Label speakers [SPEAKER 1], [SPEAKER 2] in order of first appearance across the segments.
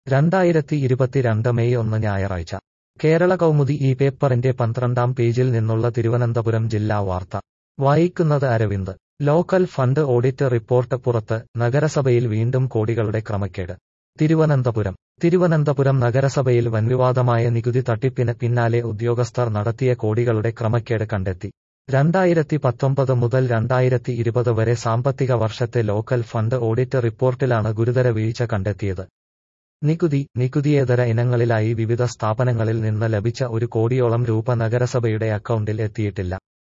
[SPEAKER 1] രണ്ടായിരത്തി ഇരുപത്തിരണ്ട് മെയ് ഒന്ന് ഞായറാഴ്ച കേരള കൗമുദി ഈ പേപ്പറിന്റെ പന്ത്രണ്ടാം പേജിൽ നിന്നുള്ള തിരുവനന്തപുരം ജില്ലാ വാർത്ത വായിക്കുന്നത് Aravind local fund audit report പുറത്ത് നഗരസഭയിൽ വീണ്ടും കോടികളുടെ ക്രമക്കേട് തിരുവനന്തപുരം തിരുവനന്തപുരം നഗരസഭയിൽ വൻവിവാദമായ നികുതി തട്ടിപ്പിന് പിന്നാലെ ഉദ്യോഗസ്ഥർ നടത്തിയ കോടികളുടെ ക്രമക്കേട് കണ്ടെത്തി രണ്ടായിരത്തി പത്തൊമ്പത് മുതൽ രണ്ടായിരത്തി ഇരുപത് വരെ സാമ്പത്തിക വർഷത്തെ ലോക്കൽ ഫണ്ട് ഓഡിറ്റ് റിപ്പോർട്ടിലാണ് ഗുരുതര വീഴ്ച കണ്ടെത്തിയത് നികുതി നികുതിയേതര ഇനങ്ങളിലായി വിവിധ സ്ഥാപനങ്ങളിൽ നിന്ന് ലഭിച്ച ഒരു കോടിയോളം രൂപ നഗരസഭയുടെ അക്കൗണ്ടിൽ എത്തിയിട്ടില്ല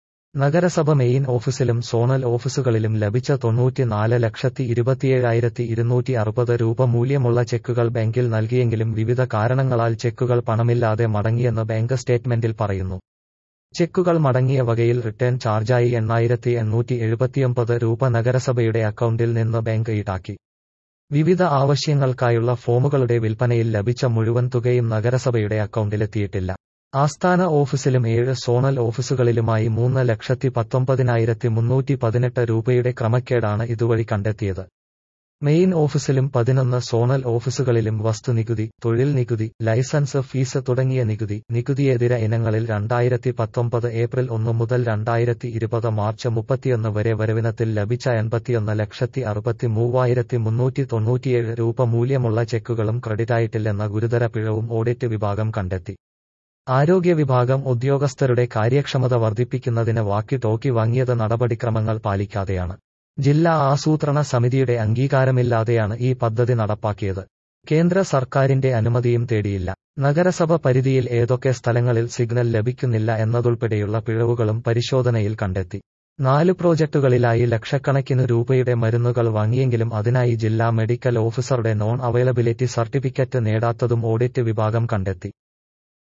[SPEAKER 1] നഗരസഭ മെയിൻ ഓഫീസിലും സോണൽ ഓഫീസുകളിലും ലഭിച്ച തൊണ്ണൂറ്റിനാല് ലക്ഷത്തി ഇരുപത്തിയേഴായിരത്തി ഇരുന്നൂറ്റി അറുപത് രൂപ മൂല്യമുള്ള ചെക്കുകൾ ബാങ്കിൽ നൽകിയെങ്കിലും വിവിധ കാരണങ്ങളാൽ ചെക്കുകൾ പണമില്ലാതെ മടങ്ങിയെന്ന് ബാങ്ക് സ്റ്റേറ്റ്മെന്റിൽ പറയുന്നു ചെക്കുകൾ മടങ്ങിയ വകയിൽ റിട്ടേൺ ചാർജായി എണ്ണായിരത്തി എണ്ണൂറ്റി എഴുപത്തിയൊമ്പത് രൂപ നഗരസഭയുടെ അക്കൗണ്ടിൽ നിന്ന് ബാങ്ക് ഈടാക്കി വിവിധ ആവശ്യങ്ങൾക്കായുള്ള ഫോമുകളുടെ വിൽപ്പനയിൽ ലഭിച്ച മുഴുവൻ തുകയും നഗരസഭയുടെ അക്കൗണ്ടിലെത്തിയിട്ടില്ല ആസ്ഥാന ഓഫീസിലും ഏഴ് സോണൽ ഓഫീസുകളിലുമായി മൂന്ന് ലക്ഷത്തി പത്തൊമ്പതിനായിരത്തി മുന്നൂറ്റി പതിനെട്ട് രൂപയുടെ ക്രമക്കേടാണ് ഇതുവഴി കണ്ടെത്തിയത് മെയിൻ ഓഫീസിലും പതിനൊന്ന് സോണൽ ഓഫീസുകളിലും വസ്തുനികുതി തൊഴിൽ നികുതി ലൈസൻസ് ഫീസ് തുടങ്ങിയ നികുതി നികുതിയെതിര ഇനങ്ങളിൽ രണ്ടായിരത്തി പത്തൊമ്പത് ഏപ്രിൽ ഒന്ന് മുതൽ രണ്ടായിരത്തി ഇരുപത് മാർച്ച് മുപ്പത്തിയൊന്ന് വരെ വരവിനത്തിൽ ലഭിച്ച എൺപത്തിയൊന്ന് ലക്ഷത്തി അറുപത്തി മൂവായിരത്തി മുന്നൂറ്റി തൊണ്ണൂറ്റിയേഴ് രൂപ മൂല്യമുള്ള ചെക്കുകളും ക്രെഡിറ്റായിട്ടില്ലെന്ന ഗുരുതര പിഴവും ഓഡിറ്റ് വിഭാഗം കണ്ടെത്തി ആരോഗ്യ വിഭാഗം ഉദ്യോഗസ്ഥരുടെ കാര്യക്ഷമത വർദ്ധിപ്പിക്കുന്നതിന് വാക്കി ടോക്കി വാങ്ങിയത് നടപടിക്രമങ്ങൾ പാലിക്കാതെയാണ് ജില്ലാ ആസൂത്രണ സമിതിയുടെ അംഗീകാരമില്ലാതെയാണ് ഈ പദ്ധതി നടപ്പാക്കിയത് കേന്ദ്ര സർക്കാരിന്റെ അനുമതിയും തേടിയില്ല നഗരസഭ പരിധിയിൽ ഏതൊക്കെ സ്ഥലങ്ങളിൽ സിഗ്നൽ ലഭിക്കുന്നില്ല എന്നതുൾപ്പെടെയുള്ള പിഴവുകളും പരിശോധനയിൽ കണ്ടെത്തി നാല് പ്രോജക്ടുകളിലായി ലക്ഷക്കണക്കിന് രൂപയുടെ മരുന്നുകൾ വാങ്ങിയെങ്കിലും അതിനായി ജില്ലാ മെഡിക്കൽ ഓഫീസറുടെ നോൺ അവൈലബിലിറ്റി സർട്ടിഫിക്കറ്റ് നേടാത്തതും ഓഡിറ്റ് വിഭാഗം കണ്ടെത്തി